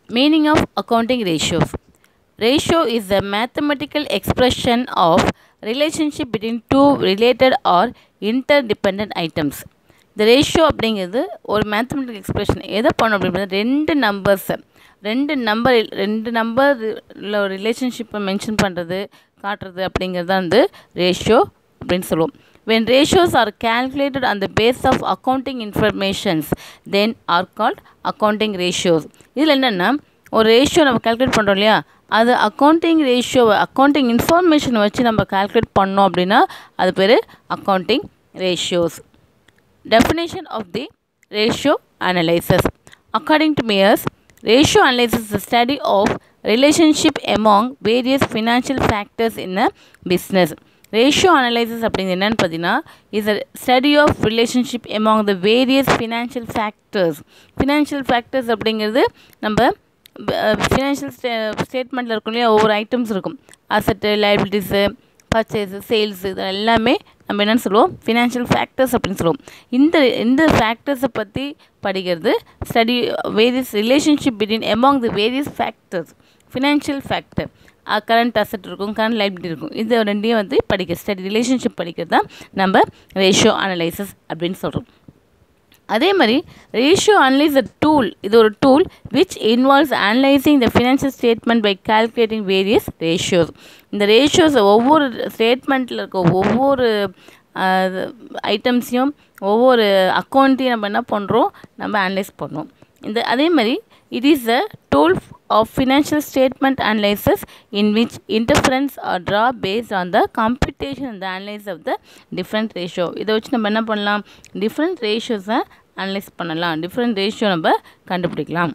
Meaning of accounting ratios. Ratio is a mathematical expression of relationship between two related or interdependent items. இந்த ratio அப்படிங்கிறது ஒரு mathematical expression எதை பண்ணும் அப்படின்றது ரெண்டு நம்பர்ஸை ரெண்டு நம்பர் ரெண்டு நம்பர் ரிலேஷன்ஷிப்பை மென்ஷன் பண்ணுறது காட்டுறது அப்படிங்கிறது தான் வந்து ரேஷியோ அப்படின்னு சொல்லுவோம் when ratios are calculated on the basis of accounting informations then are called accounting ratios இதில் என்னென்னா ஒரு ரேஷியோ நம்ம கால்குலேட் பண்ணுறோம் இல்லையா அது அக்கௌண்டிங் ரேஷியோவை அக்கௌண்டிங் இன்ஃபர்மேஷனை வச்சு நம்ம கால்குலேட் பண்ணோம் அப்படின்னா அது பேர் accounting ratios definition of the ratio analysis according to Mayers ratio analysis is the study of relationship among various financial factors in a business ratio analysis அப்படிங்கிறது என்னென்னு பார்த்தீங்கன்னா is a study of relationship among the various financial factors financial factors அப்படிங்கிறது நம்ம financial stay ஸ்டேட்மெண்ட்டில் இருக்கும் இல்லையா ஒவ்வொரு items இருக்கும் அசட்டு லைபிலிட்டிஸு பர்ச்சேஸு சேல்ஸு இது எல்லாமே நம்ம என்னென்னு சொல்லுவோம் ஃபினான்ஷியல் ஃபேக்டர்ஸ் அப்படின்னு சொல்லுவோம் இந்த இந்த ஃபேக்டர்ஸை பற்றி படிக்கிறது study various relationship between among the various factors financial factor current asset இருக்கும் கரண்ட் லைபிலிட்டி இருக்கும் இது ரெண்டையும் வந்து படிக்க ஸ்டடி ரிலேஷன்ஷிப் படிக்கிறது தான் நம்ம ரேஷியோ அனலைசிஸ் அப்படின்னு சொல்கிறோம் அதே மாதிரி ரேஷியோ அனலைஸ் அ டூல் இது ஒரு tool which involves analysing the financial statement by calculating various ratios இந்த ரேஷியோஸ் ஒவ்வொரு ஸ்டேட்மெண்ட்டில் இருக்க ஒவ்வொரு ஐட்டம்ஸையும் ஒவ்வொரு அக்கௌண்ட்டையும் நம்ம என்ன பண்ணுறோம் நம்ம அனலைஸ் பண்ணுறோம் இந்த அதே மாதிரி it is a tool of financial statement analysis in which interference are draw based on the computation and the analysis of the different ratio இதை வச்சு நம்ம என்ன பண்ணலாம் different ratios-அ அனலைஸ் பண்ணலாம் different ratio நம்ம கண்டுபிடிக்கலாம்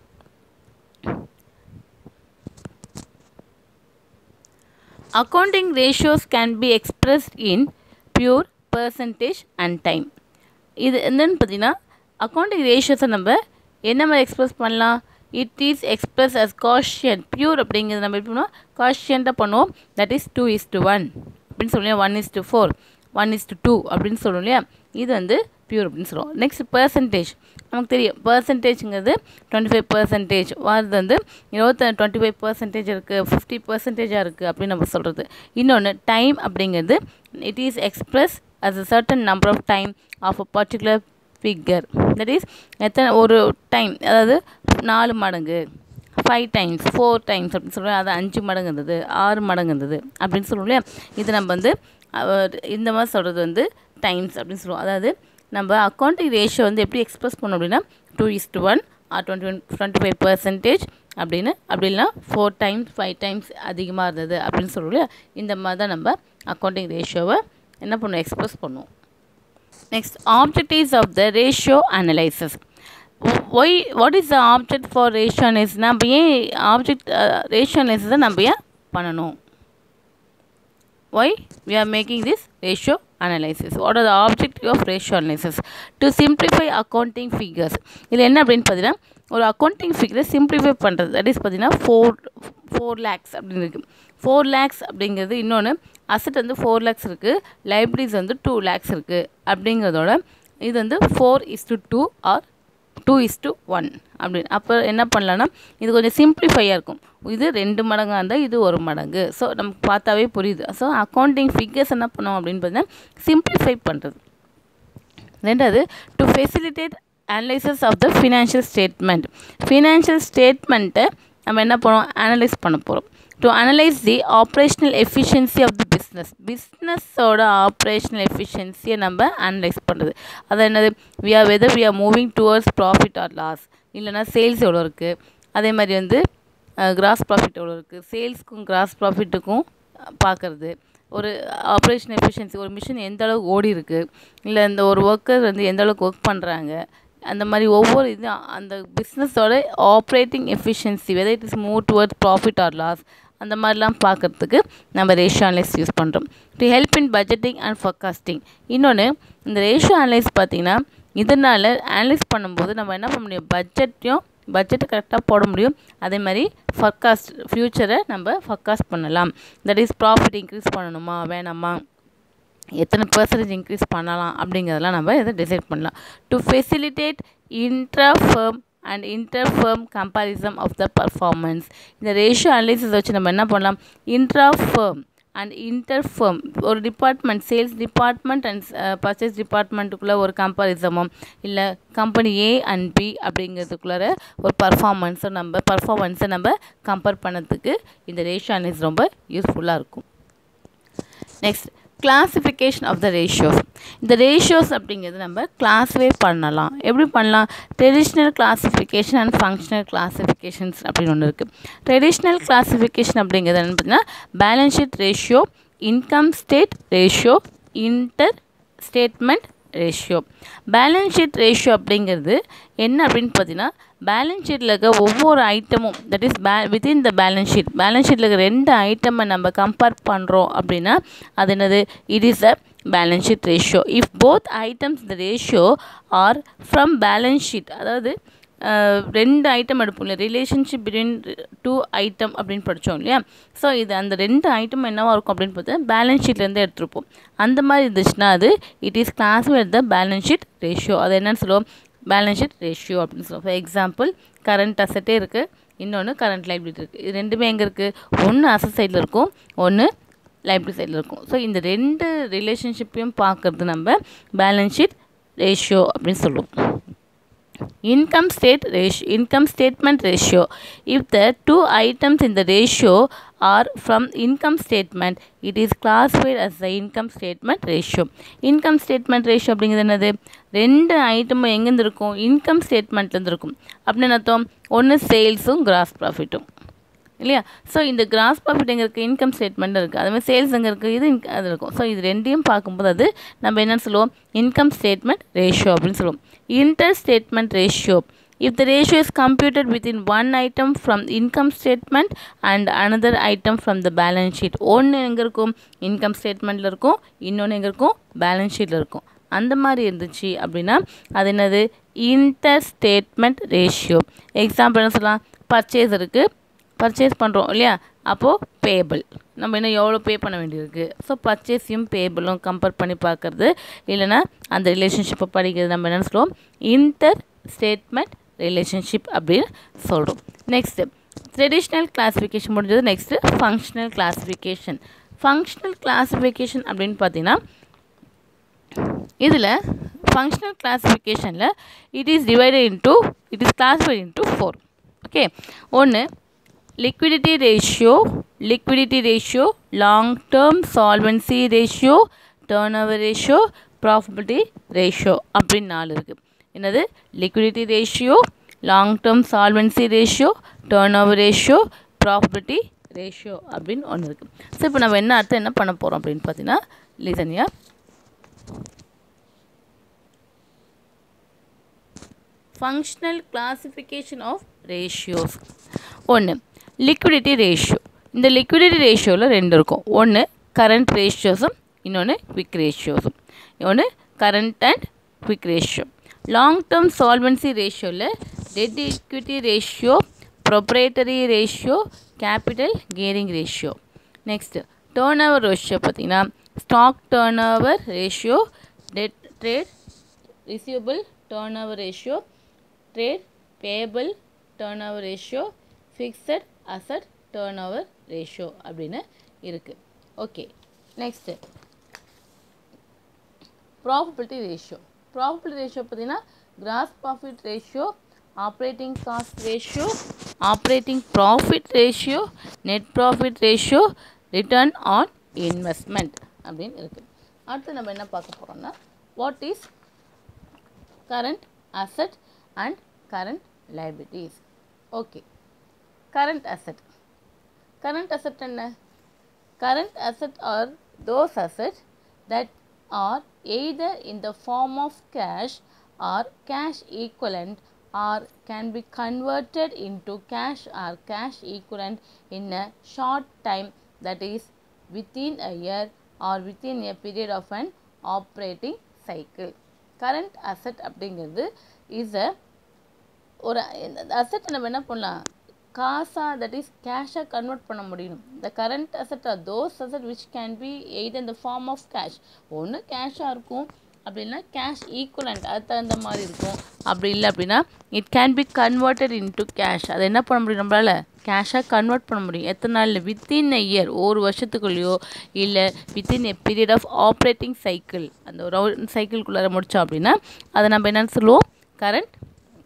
accounting ratios can be expressed in pure percentage and time இது என்னன்னு பார்த்தீங்கன்னா அக்கௌண்டிங் ரேஷியோஸை நம்ம என்ன மாதிரி எக்ஸ்பிரஸ் பண்ணலாம் it is express as quotient pure அப்படிங்கிறது நம்ம எப்படி பண்ணுவோம் காஷியன்ட்டாக பண்ணுவோம் that is two is to one அப்படின்னு சொல்லுவோம் one is to four one is to two அப்படின்னு சொல்லுவோம் இல்லையா இது வந்து பியூர் அப்படின்னு சொல்லுவோம் நெக்ஸ்ட் பர்சன்டேஜ் நமக்கு தெரியும் பர்சன்டேஜ்ங்கிறது டுவெண்ட்டி ஃபைவ் பர்சன்டேஜ் வாரது வந்து இருபத்தி டுவெண்ட்டி ஃபைவ் பர்சன்டேஜ் இருக்குது ஃபிஃப்டி பர்சன்டேஜாக இருக்குது அப்படின்னு நம்ம சொல்கிறது இன்னொன்று டைம் அப்படிங்கிறது it is express as a certain number of time of a particular figure that is எத்தனை ஒரு டைம் அதாவது நாலு மடங்கு ஃபைவ் டைம்ஸ் ஃபோர் டைம்ஸ் அப்படின்னு சொல்லுவோம் அது அஞ்சு மடங்கு இருந்தது ஆறு மடங்கு இருந்தது அப்படின்னு சொல்லுவோம் இல்லையா இது நம்ம வந்து இந்த மாதிரி சொல்கிறது வந்து டைம்ஸ் அப்படின்னு சொல்லுவோம் அதாவது நம்ம அக்கௌண்டிங் ரேஷியோ வந்து எப்படி எக்ஸ்பிரஸ் பண்ணோம் அப்படின்னா two is to one or twenty one twenty five percentage அப்படின்னு அப்படி இல்லைனா ஃபோர் டைம்ஸ் ஃபைவ் டைம்ஸ் அதிகமாக இருந்தது அப்படின்னு சொல்லுவோம் இல்லையா இந்த மாதிரி தான் நம்ம அக்கௌண்டிங் ரேஷியோவை என்ன பண்ணுவோம் எக்ஸ்பிரஸ் பண்ணுவோம் next objectives of the ratio analysis why what is the object for ratio analysis நம்ம ஏன் ஆப்ஜெக்ட் ரேஷியோ அனலைசிஸை நம்ம ஏன் பண்ணணும் why we are making this ratio analysis what are the objective of ratio analysis to simplify accounting figures இதில் என்ன அப்படின்னு பார்த்தீங்கன்னா ஒரு அக்கௌண்டிங் ஃபிகரை சிம்பிளிஃபை பண்ணுறது தட் இஸ் பார்த்தீங்கன்னா ஃபோர் ஃபோர் லேக்ஸ் அப்படின்னு இருக்குது ஃபோர் லேக்ஸ் அப்படிங்கிறது இன்னொன்று அசட் வந்து ஃபோர் லேக்ஸ் இருக்குது லைப்ரரிஸ் வந்து டூ லேக்ஸ் இருக்குது அப்படிங்கிறதோட இது வந்து four is to two or two is to one அப்படின்னு அப்போ என்ன பண்ணலான்னா இது கொஞ்சம் சிம்பிளிஃபையாக இருக்கும் இது ரெண்டு மடங்காக இருந்தால் இது ஒரு மடங்கு ஸோ நமக்கு பார்த்தாவே புரியுது ஸோ அக்கௌண்டிங் ஃபிகர்ஸ் என்ன பண்ணோம் அப்படின்னு பார்த்தீங்கன்னா சிம்பிளிஃபை பண்ணுறது ரெண்டாவது to facilitate analysis of the financial statement financial ஸ்டேட்மெண்ட்டை நம்ம என்ன பண்ணுவோம் அனலைஸ் பண்ண போகிறோம் to analyse the operational efficiency of the business பிஸ்னஸோட ஆப்ரேஷ்னல் எஃபிஷியன்சியை நம்ம அனலைஸ் பண்ணுறது அது என்னது we are whether we are moving towards profit or loss இல்லைனா சேல்ஸ் எவ்வளோ இருக்குது அதே மாதிரி வந்து கிராஸ் ப்ராஃபிட் எவ்வளோ இருக்குது சேல்ஸ்க்கும் கிராஸ் ப்ராஃபிட்டுக்கும் பார்க்குறது ஒரு ஆப்ரேஷன் எஃபிஷியன்சி ஒரு மிஷின் எந்த அளவுக்கு ஓடி இருக்குது இல்லை இந்த ஒரு ஒர்க்கர் வந்து எந்த அளவுக்கு ஒர்க் பண்ணுறாங்க அந்த மாதிரி ஒவ்வொரு இது அந்த பிஸ்னஸோட operating efficiency whether it is move towards profit or loss அந்த மாதிரிலாம் பார்க்குறதுக்கு நம்ம ரேஷியோ அனலைஸ் யூஸ் பண்ணுறோம் to help in budgeting and forecasting இன்னொன்று இந்த ரேஷியோ அனலைஸ் பார்த்திங்கன்னா இதனால் அனலைஸ் பண்ணும்போது நம்ம என்ன பண்ண முடியும் பட்ஜெட்டையும் பட்ஜெட்டை கரெக்டாக போட முடியும் அதே மாதிரி ஃபர்காஸ்ட் ஃப்யூச்சரை நம்ம ஃபர்காஸ்ட் பண்ணலாம் தட் இஸ் ப்ராஃபிட் இன்க்ரீஸ் பண்ணணுமா வேணாமா எத்தனை பர்சன்டேஜ் இன்க்ரீஸ் பண்ணலாம் அப்படிங்கிறதெல்லாம் நம்ம இதை டிசைட் பண்ணலாம் to facilitate intra firm and interfirm comparison of the performance இந்த ரேஷியோ அனலைசிஸ் வச்சு நம்ம என்ன பண்ணலாம் இன்ட்ராஃபர்ம் அண்ட் இன்டர்ஃபர்ம் ஒரு department sales department and purchase டிபார்ட்மெண்ட்டுக்குள்ளே ஒரு கம்பேரிசமோ இல்லை கம்பெனி ஏ அண்ட் பி அப்படிங்கிறதுக்குள்ளார ஒரு பர்ஃபார்மன்ஸை நம்ம பர்ஃபார்மன்ஸை நம்ம கம்பேர் பண்ணதுக்கு இந்த ரேஷியோ அனலைஸ் ரொம்ப யூஸ்ஃபுல்லாக இருக்கும் next classification of the ratios இந்த ரேஷியோஸ் அப்படிங்கிறது நம்ம கிளாஸிஃபை பண்ணலாம் எப்படி பண்ணலாம் traditional classification and functional classifications அப்படின்னு ஒன்று இருக்குது ட்ரெடிஷ்னல் கிளாசிஃபிகேஷன் அப்படிங்கிறது என்ன பார்த்தீங்கன்னா balance sheet ratio income state ratio inter statement ratio balance sheet ratio அப்படிங்கிறது என்ன அப்படின்னு பார்த்தீங்கன்னா பேலன்ஸ் ஷீட்டில் இருக்க ஒவ்வொரு ஐட்டமும் that is pay within the balance sheet balance ஷீட்டில் இருக்க ரெண்டு ஐட்டமை நம்ம கம்பேர் பண்ணுறோம் அப்படின்னா அது என்னது it is a balance sheet ratio if both items the ratio are from balance sheet அதாவது ரெண்டு ஐட்டம் எடுப்போம் இல்லையா ரிலேஷன்ஷிப் பிட்வீன் டூ ஐட்டம் அப்படின்னு படித்தோம் இல்லையா ஸோ இது அந்த ரெண்டு ஐட்டம் என்னவாக இருக்கும் அப்படின்னு பார்த்தா பேலன்ஸ் ஷீட்லேருந்து எடுத்துருப்போம் அந்த மாதிரி இருந்துச்சுன்னா அது it is classified the balance sheet ratio அது என்னன்னு சொல்லுவோம் பேலன்ஸ் ஷீட் ரேஷியோ அப்படின்னு சொல்லுவோம் ஃபார் எக்ஸாம்பிள் கரண்ட் அசட்டே இருக்குது இன்னொன்று கரண்ட் லைபிலிட்டி இருக்குது இது ரெண்டுமே எங்கே இருக்குது ஒன்று அசட் சைடில் இருக்கும் ஒன்று லைபிலிட்டி சைடில் இருக்கும் ஸோ இந்த ரெண்டு ரிலேஷன்ஷிப்பையும் பார்க்குறது நம்ம பேலன்ஸ் ஷீட் ரேஷியோ அப்படின்னு சொல்லுவோம் income state ratio income statement ratio if the two items in the ratio are from income statement it is classified as the income statement ratio income statement ratio அப்படிங்கிறது என்னது ரெண்டு ஐட்டமும் எங்கேருந்து இருக்கும் income ஸ்டேட்மெண்ட்லேருந்து இருக்கும் அப்படின்னு அர்த்தம் ஒன்று சேல்ஸும் கிராஸ் ப்ராஃபிட்டும் இல்லையா ஸோ இந்த கிராஸ் ப்ராஃபிட் எங்கே இருக்குது இன்கம் ஸ்டேட்மெண்ட் இருக்குது அதுமாதிரி சேல்ஸ் எங்கே இருக்குது இது அது இருக்கும் ஸோ இது ரெண்டையும் பார்க்கும்போது அது நம்ம என்னென்னு சொல்லுவோம் இன்கம் ஸ்டேட்மெண்ட் ரேஷியோ அப்படின்னு சொல்லுவோம் inter statement ratio if the ratio is computed within one item from income statement and another item from the balance sheet ஒன்று எங்கே இருக்கும் இன்கம் ஸ்டேட்மெண்ட்டில் இருக்கும் இன்னொன்று எங்கே இருக்கும் பேலன்ஸ் ஷீட்டில் இருக்கும் அந்த மாதிரி இருந்துச்சு அப்படின்னா அது என்னது இன்டர் ஸ்டேட்மெண்ட் ரேஷியோ எக்ஸாம்பிள் என்ன சொல்லலாம் பர்ச்சேஸ் இருக்குது பர்ச்சேஸ் பண்ணுறோம் இல்லையா அப்போது பேபிள் நம்ம இன்னும் எவ்வளோ பே பண்ண வேண்டியிருக்கு ஸோ பர்ச்சேஸையும் பேபிளும் கம்பேர் பண்ணி பார்க்குறது இல்லைனா அந்த ரிலேஷன்ஷிப்பை படிக்கிறது நம்ம என்னென்னு சொல்லுவோம் இன்டர் ஸ்டேட்மெண்ட் ரிலேஷன்ஷிப் அப்படின்னு சொல்கிறோம் நெக்ஸ்ட்டு ட்ரெடிஷ்னல் கிளாஸிஃபிகேஷன் முடிஞ்சது next functional classification functional classification அப்படின்னு பார்த்தீங்கன்னா இதில் ஃபங்க்ஷனல் கிளாஸிஃபிகேஷனில் it is divided into it is classified into four okay ஒன்று liquidity ratio liquidity ratio long term solvency ratio turnover ratio profitability ratio அப்படின்னு நாலு இருக்குது என்னது liquidity ratio long term solvency ratio turnover ratio profitability ratio அப்படின்னு ஒன்று இருக்குது so இப்போ நம்ம என்ன அர்த்தம் என்ன பண்ண போகிறோம் அப்படின்னு பார்த்தீங்கன்னா லிசனியா functional classification of ratios ஒன்று லிக்விடிட்டி ரேஷியோ இந்த லிக்விடிட்டி ரேஷியோவில் ரெண்டு இருக்கும் ஒன்று கரண்ட் ரேஷியோஸும் இன்னொன்று குவிக் ரேஷியோஸும் ஒன்று current and quick ratio long term solvency ரேஷியோவில் debt equity ratio proprietary ratio capital gearing ratio next turn over ratio பார்த்தீங்கன்னா stock turn over ratio debt trade receivable turn over ratio trade payable turn over ratio fixed asset turn over ratio அப்படின்னு இருக்குது okay next profitability ratio profitability ratio பார்த்தீங்கன்னா gross profit ratio operating cost ratio operating profit ratio net profit ratio return on investment அப்படின்னு இருக்குது அடுத்து நம்ம என்ன பார்க்க போகிறோம்னா what is current asset and current liabilities okay current asset current asset என்ன current asset are those assets that are either in the form of cash or cash equivalent or can be converted into cash or cash equivalent in a short time that is within a year or within a period of an operating cycle current asset அப்படிங்கிறது is a ஒரு asset நம்ம என்ன பண்ணலாம் காசாக that is கேஷாக convert பண்ண முடியும் the current asset are those asset which can be held in the form of cash ஒன்று கேஷாக இருக்கும் அப்படின்னா கேஷ் ஈக்குவலண்ட் அது தகுந்த மாதிரி இருக்கும் அப்படி இல்லை அப்படின்னா it can be converted into cash அதை என்ன பண்ண முடியும் நம்மளால் கேஷாக கன்வெர்ட் பண்ண முடியும் எத்தனை நாளில் வித்தின் எ இயர் ஒரு வருஷத்துக்குள்ளேயோ இல்லை within a period of operating cycle அந்த ஒரு சைக்கிள்குள்ளார முடித்தோம் அப்படின்னா அதை நம்ம என்னென்னு சொல்லுவோம் கரண்ட்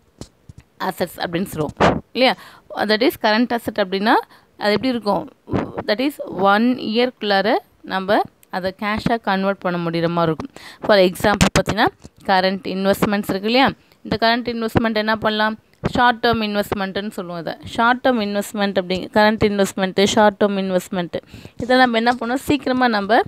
அசட்ஸ் அப்படின்னு சொல்லுவோம் இல்லையா தட் இஸ் கரண்ட் அசட் அப்படின்னா அது எப்படி இருக்கும் தட் இஸ் ஒன் இயர்க்குள்ளார நம்ம அதை கேஷாக கன்வெர்ட் பண்ண முடிகிற மாதிரி இருக்கும் ஃபார் எக்ஸாம்பிள் பார்த்தீங்கன்னா கரண்ட் இன்வெஸ்ட்மெண்ட்ஸ் இருக்கு இல்லையா இந்த கரண்ட் இன்வெஸ்ட்மெண்ட் என்ன பண்ணலாம் ஷார்ட் டேர்ம் இன்வெஸ்ட்மெண்ட்டுன்னு சொல்லுவோம் அதை ஷார்ட் டேர்ம் இன்வெஸ்ட்மெண்ட் அப்படி current investment short term investment இதை நம்ம என்ன பண்ணோம் சீக்கிரமாக நம்ம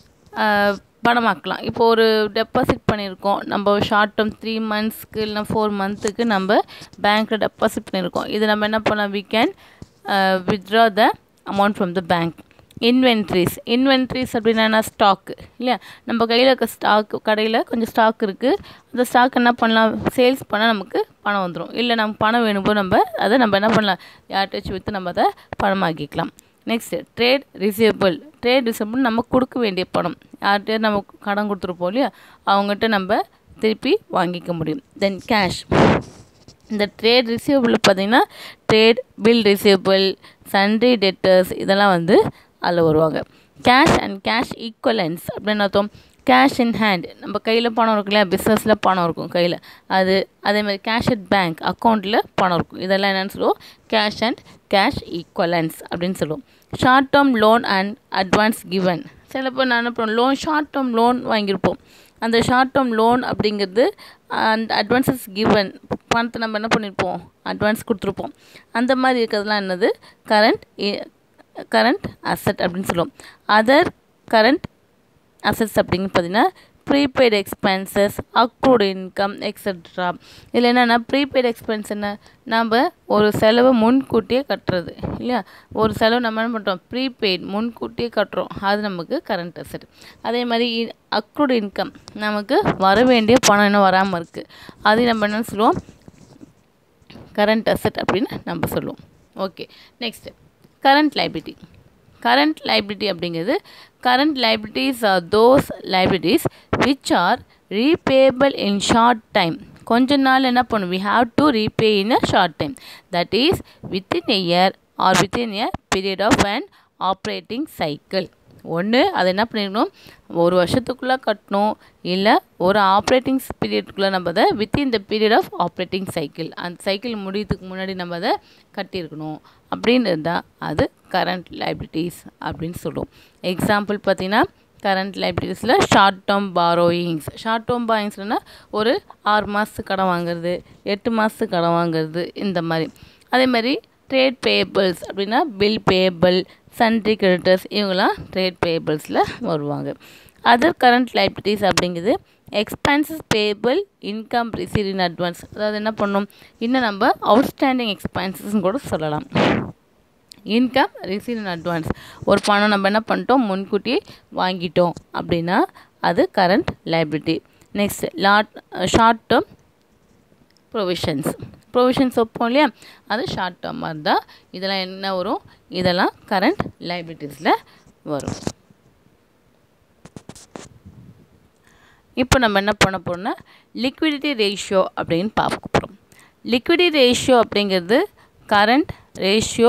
பணமாக்கலாம் இப்போ ஒரு டெபாசிட் பண்ணியிருக்கோம் நம்ம ஷார்ட் டேர்ம் த்ரீ மந்த்ஸ்க்கு இல்லைனா ஃபோர் மந்த்துக்கு நம்ம பேங்க்கில் டெபாசிட் பண்ணியிருக்கோம் இது நம்ம என்ன பண்ணலாம் we can withdraw the amount from the bank inventories inventories அப்படின்னா ஸ்டாக்கு இல்லையா நம்ம கையில் இருக்க ஸ்டாக் கடையில் கொஞ்சம் ஸ்டாக் இருக்குது அந்த ஸ்டாக் என்ன பண்ணலாம் சேல்ஸ் பண்ணால் நமக்கு பணம் வந்துடும் இல்லை நம்ம பணம் வேணும்போது நம்ம அதை நம்ம என்ன பண்ணலாம் யார்கிட்டச்சும் விற்று நம்ம அதை பணமாக்கிக்கலாம் next trade receivable trade receivable நம்ம கொடுக்க வேண்டிய பணம் யார்கிட்ட நம்ம கடன் கொடுத்துருப்போம் இல்லையா அவங்ககிட்ட நம்ம திருப்பி வாங்கிக்க முடியும் தென் கேஷ் இந்த ட்ரேட் ரிசீவபிள் பார்த்திங்கன்னா trade bill receivable sundry debtors இதெல்லாம் வந்து அதில் வருவாங்க கேஷ் அண்ட் கேஷ் ஈக்குவலன்ஸ் அப்படின்னு அர்த்தம் கேஷ் இன் ஹேண்ட் நம்ம கையில் பணம் இருக்கும் இல்லையா பிஸ்னஸில் பணம் இருக்கும் கையில் அது அதே மாதிரி கேஷ் அட் பேங்க் அக்கௌண்ட்டில் பணம் இருக்கும் இதெல்லாம் என்னென்னு சொல்லுவோம் கேஷ் அண்ட் கேஷ் ஈக்குவலன்ஸ் அப்படின்னு சொல்லுவோம் short term loan and advance given சில பேர் நான் என்ன பண்ணுவோம் லோன் ஷார்ட் டேர்ம் லோன் வாங்கியிருப்போம் அந்த ஷார்ட் டேர்ம் லோன் அப்படிங்கிறது அந்த அட்வான்ஸஸ் கிவன் பணத்தை நம்ம என்ன பண்ணியிருப்போம் அட்வான்ஸ் கொடுத்துருப்போம் அந்த மாதிரி இருக்கிறதுலாம் என்னது கரண்ட் கரண்ட் அசட் அப்படின்னு சொல்லுவோம் அதர் கரண்ட் அசட்ஸ் அப்படின்னு பார்த்தீங்கன்னா prepaid expenses accrued income extra இதில் என்னென்னா ப்ரீபெய்டு எக்ஸ்பென்ஸ் என்ன நம்ம ஒரு செலவை முன்கூட்டியே கட்டுறது இல்லையா ஒரு செலவு நம்ம என்ன பண்ணுறோம் ப்ரீபெய்ட் முன்கூட்டியே கட்டுறோம் அது நமக்கு கரண்ட் அசட் அதே மாதிரி அக்ரூடு இன்கம் நமக்கு வர வேண்டிய பணம் இன்னும் வராமல் இருக்குது அது நம்ம என்ன சொல்லுவோம் கரண்ட் அசட் அப்படின்னு நம்ம சொல்லுவோம் okay next current liability current liability அப்படிங்கிறது current liabilities are those liabilities which are repayable in short time கொஞ்ச நாள் என்ன பண்ணும் we have to repay in a short time that is within a year or within a period of an operating cycle ஒன்று அதை என்ன பண்ணிடணும் ஒரு வருஷத்துக்குள்ளே கட்டணும் இல்லை ஒரு ஆப்ரேட்டிங் பீரியடுக்குள்ளே நம்ம அதை within the period of operating cycle அந்த சைக்கிள் முடியறதுக்கு முன்னாடி நம்ம அதை கட்டியிருக்கணும் அப்படின்னு இருந்தால் அது கரண்ட் லைபிலிட்டிஸ் அப்படின்னு சொல்லுவோம் எக்ஸாம்பிள் பார்த்தீங்கன்னா கரண்ட் லைபிலிட்டிஸில் short term borrowings short term பாரோயிங்ஸ்னால் ஒரு ஆறு மாதத்துக்கு கடன் வாங்குறது எட்டு மாதத்துக்கு கடன் வாங்குறது இந்த மாதிரி அதே மாதிரி ட்ரேட் பேபிள்ஸ் அப்படின்னா பில் பேபிள் சன்ட்ரி கிரெடிட்டர்ஸ் இவங்களாம் ட்ரேட் பேபிள்ஸில் வருவாங்க அதர் கரண்ட் லைபிலிட்டிஸ் அப்படிங்கிறது expenses payable income receive in advance அதாவது என்ன பண்ணணும் இன்னும் நம்ம அவுட்ஸ்டாண்டிங் எக்ஸ்பென்சஸ்ன்னு கூட சொல்லலாம் இன்கம் ரிசீவ் இன் அட்வான்ஸ் ஒரு பணம் நம்ம என்ன பண்ணிட்டோம் முன்கூட்டியே வாங்கிட்டோம் அப்படின்னா அது current liability next lot short term provisions provisions வைப்போம் இல்லையா அது ஷார்ட் டேர்மாக இருந்தால் இதெல்லாம் என்ன வரும் இதெல்லாம் கரண்ட் லைபிலிட்டிஸில் வரும் இப்போ நம்ம என்ன பண்ண போகிறோம்னா லிக்விடிட்டி ரேஷியோ அப்படின்னு பார்க்க போகிறோம் லிக்விடிட்டி ரேஷியோ அப்படிங்கிறது கரண்ட் ரேஷியோ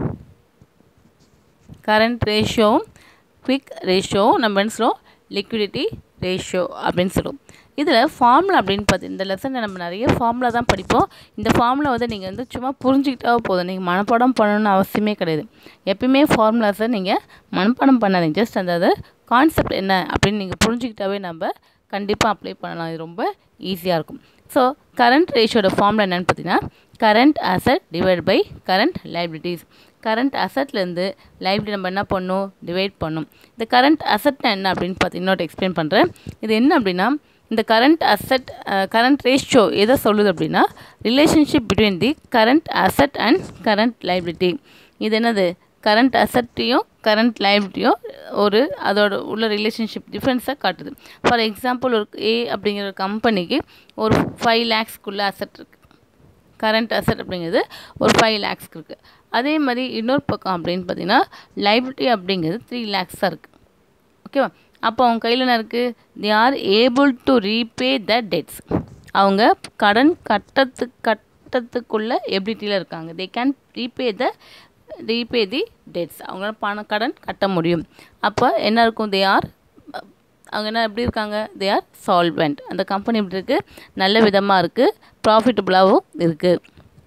கரண்ட் ரேஷியோவும் குவிக் ரேஷியோவும் நம்ம என்ன சொல்லுவோம் லிக்விடிட்டி ரேஷியோ அப்படின்னு சொல்லுவோம் இதில் ஃபார்முலா அப்படின்னு பார்த்து இந்த லெசனில் நம்ம நிறைய ஃபார்முலா தான் படிப்போம் இந்த ஃபார்முலா வந்து நீங்கள் வந்து சும்மா புரிஞ்சுக்கிட்டா போதும் நீங்கள் மனப்பாடம் பண்ணணும்னு அவசியமே கிடையாது எப்பயுமே ஃபார்முலாஸை நீங்கள் மனப்பாடம் பண்ணாதீங்க ஜஸ்ட் அந்த கான்செப்ட் என்ன அப்படின்னு நீங்கள் புரிஞ்சுக்கிட்டாவே நம்ம கண்டிப்பாக அப்ளை பண்ணலாம் இது ரொம்ப ஈஸியாக இருக்கும் ஸோ கரண்ட் ரேஷியோட ஃபார்முலா என்னென்னு பார்த்தீங்கன்னா current asset divide by current liabilities current அசட்லேருந்து லைபிலிட்டி நம்ம என்ன பண்ணணும் டிவைட் பண்ணும் இந்த கரண்ட் அசட்னா என்ன அப்படின்னு பார்த்து இன்னொரு எக்ஸ்பிளைன் பண்ணுறேன் இது என்ன அப்படின்னா இந்த கரண்ட் அசட் கரண்ட் ரேஷியோ எதை சொல்லுது அப்படின்னா relationship between the current asset and current liability இது என்னது கரண்ட் அசட்டையும் கரண்ட் லைபிலிட்டியும் ஒரு அதோட உள்ள ரிலேஷன்ஷிப் டிஃப்ரென்ஸை காட்டுது ஃபார் எக்ஸாம்பிள் ஒரு ஏ அப்படிங்கிற ஒரு கம்பெனிக்கு ஒரு ஃபைவ் லேக்ஸ்க்குள்ளே அசட் இருக்குது கரண்ட் அசட் அப்படிங்கிறது ஒரு ஃபைவ் லேக்ஸ்க்கு இருக்குது அதே மாதிரி இன்னொரு பக்கம் அப்படின்னு பார்த்தீங்கன்னா லைபிலிட்டி அப்படிங்கிறது த்ரீ லேக்ஸாக இருக்குது ஓகேவா அப்போ அவங்க கையில் என்ன இருக்குது they are able to repay the debts அவங்க கடன் கட்டத்து கட்டத்துக்குள்ள எபிலிட்டியில் இருக்காங்க they can repay the repay the debts அவங்களால பண கடன் கட்ட முடியும் அப்போ என்ன இருக்கும் தே ஆர் அவங்க என்ன எப்படி இருக்காங்க தே ஆர் சால்வெண்ட் அந்த கம்பெனி எப்படி இருக்குது நல்ல விதமாக இருக்குது ப்ராஃபிட்டபுளாகவும் இருக்குது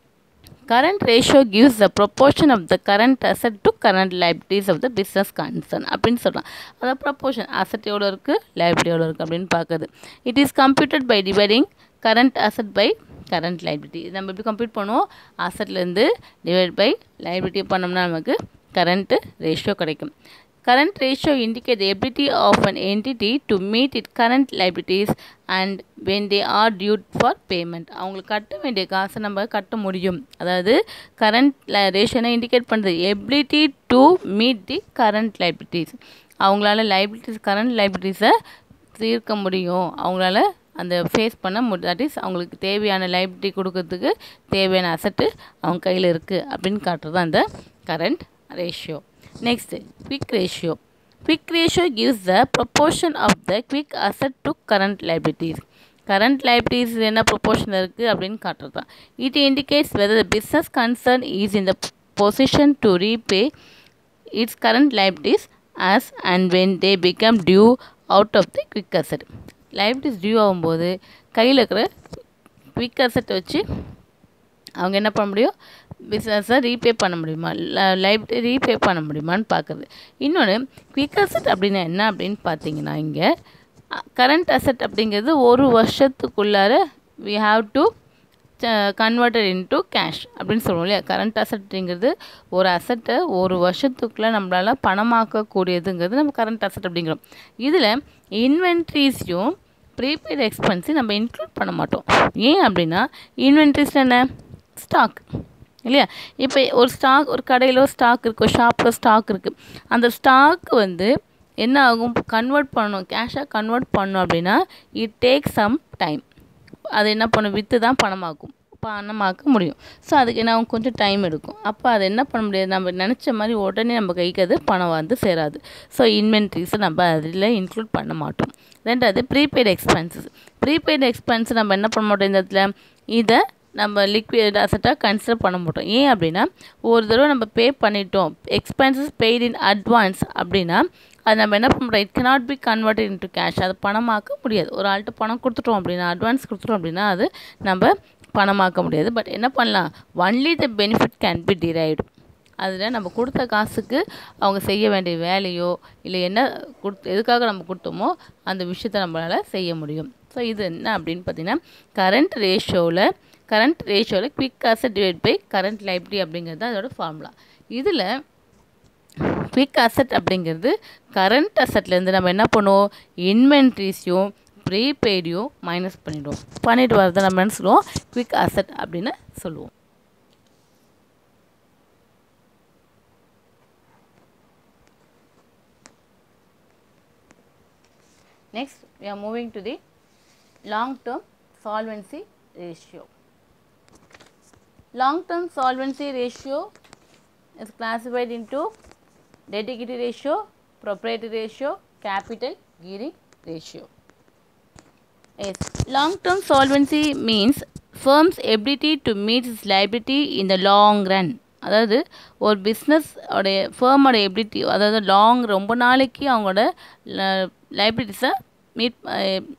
current ratio gives the proportion of the current asset to current liabilities of the business concern அப்படின்னு சொல்லலாம் அதாவது ப்ரொப்போர்ஷன் அசட் எவ்வளோ இருக்குது liability எவ்வளோ இருக்குது அப்படின்னு பார்க்குறது it is computed by dividing current asset by current liability இது நம்ம எப்படி கம்ப்யூட் பண்ணுவோம் அசட்லேருந்து டிவைட் பை லைபிலிட்டி பண்ணோம்னா நமக்கு கரண்ட்டு ரேஷியோ கிடைக்கும் current ratio indicate the ability of an entity to meet its current liabilities and when they are due for payment அவங்களுக்கு கட்ட வேண்டிய காசை நம்ம கட்ட முடியும் அதாவது கரண்ட் ரேஷனை இண்டிகேட் பண்ணுறது ability to meet the current liabilities அவங்களால லைபிலிட்டிஸ் கரண்ட் லைபிலிட்டிஸை தீர்க்க முடியும் அவங்களால அந்த ஃபேஸ் பண்ண முடி தட் இஸ் அவங்களுக்கு தேவையான லைபிலிட்டி கொடுக்கறதுக்கு தேவையான அசட்டு அவங்க கையில் இருக்குது அப்படின்னு காட்டுறது அந்த current ratio next quick ratio quick ratio gives the proportion of the quick asset to current liabilities current liabilities என்ன ப்ரொப்போர்ஷன் இருக்குது அப்படின்னு காட்டுறது தான் it indicates whether the business concern is in the position to repay its current liabilities as and when they become due out of the quick asset liabilities due ஆகும்போது கையில் இருக்கிற quick asset வச்சு அவங்க என்ன பண்ண முடியும் பிஸ்னஸை ரீபே பண்ண முடியுமா லைபிலிட்டி ரீபே பண்ண முடியுமான்னு பார்க்குறது இன்னொன்று குவிக் அசட் அப்படின்னா என்ன அப்படின்னு பார்த்தீங்கன்னா இங்கே கரண்ட் அசட் அப்படிங்கிறது ஒரு வருஷத்துக்குள்ளார we have to converted into cash அப்படின்னு சொல்லுவோம் இல்லையா கரண்ட் அசட்டுங்கிறது ஒரு அசட்டை ஒரு வருஷத்துக்குள்ளே நம்மளால் பணமாக்கக்கூடியதுங்கிறது நம்ம கரண்ட் அசட் அப்படிங்கிறோம் இதில் இன்வென்ட்ரிஸையும் ப்ரீபெய்ட் எக்ஸ்பென்ஸையும் நம்ம இன்க்ளூட் பண்ண மாட்டோம் ஏன் அப்படின்னா இன்வென்ட்ரிஸ் என்ன ஸ்டாக் இல்லையா இப்போ ஒரு ஸ்டாக் ஒரு கடையில் ஸ்டாக் இருக்குது ஒரு ஷாப்பில் ஸ்டாக் இருக்குது அந்த ஸ்டாக் வந்து என்ன ஆகும் கன்வெர்ட் பண்ணணும் கேஷாக கன்வெர்ட் பண்ணணும் அப்படின்னா இட் டேக் சம் டைம் அது என்ன பண்ணும் விற்று தான் பணமாக்கும் பணமாக்க முடியும் ஸோ அதுக்கு என்ன ஆகும் கொஞ்சம் டைம் எடுக்கும் அப்போ அது என்ன பண்ண முடியாது நம்ம நினச்ச மாதிரி உடனே நம்ம கைக்கு அது பணம் வந்து சேராது ஸோ இன்வென்ட்ரிஸை நம்ம அதில் இன்க்ளூட் பண்ண மாட்டோம் ரெண்டாவது ப்ரீபெய்டு எக்ஸ்பென்சஸ் ப்ரீபெய்டு எக்ஸ்பென்ஸ் நம்ம என்ன பண்ண மாட்டோம் இந்த இடத்துல இதை நம்ம லிக்விட் அசட்டாக கன்சிடர் பண்ண மாட்டோம் ஏன் அப்படின்னா ஒரு தடவை நம்ம பே பண்ணிட்டோம் எக்ஸ்பென்சஸ் பெய்ட் இன் அட்வான்ஸ் அப்படின்னா அது நம்ம என்ன பண்ண முடியும் it cannot be converted into cash அது பணமாக்க முடியாது ஒரு ஆள்கிட்ட பணம் கொடுத்துட்டோம் அப்படின்னா அட்வான்ஸ் கொடுத்துட்டோம் அப்படின்னா அது நம்ம பணமாக்க முடியாது பட் என்ன பண்ணலாம் only the benefit can be derived அதில் நம்ம கொடுத்த காசுக்கு அவங்க செய்ய வேண்டிய வேலையோ இல்லை என்ன கொடுத்து எதுக்காக நம்ம கொடுத்தோமோ அந்த விஷயத்தை நம்மளால் செய்ய முடியும் ஸோ இது என்ன அப்படின்னு பார்த்தீங்கன்னா கரண்ட் ரேஷியோவில் கரண்ட் ரேஷியோவில் quick asset divide by current liability அப்படிங்கிறது தான் அதோட ஃபார்முலா இதில் குவிக் அசட் அப்படிங்கிறது கரண்ட் அசட்லேருந்து நம்ம என்ன பண்ணுவோம் இன்வென்ட்ரிஸையும் ப்ரீபெய்டையும் மைனஸ் பண்ணிவிடுவோம் பண்ணிட்டு வரதை நம்ம என்ன சொல்லுவோம் குவிக் அசட் அப்படின்னு சொல்லுவோம் Next, we are moving to the long-term solvency ratio. Long-term solvency ratio is classified into debt equity ratio, proprietary ratio, capital gearing ratio. Yes, long-term solvency means firm's ability to meet its liability in the long run. அதாவது ஒரு business உடைய ஃபேமோட ability அதாவது long ரொம்ப நாளைக்கு அவங்களோட லைபிலிட்டிஸை meet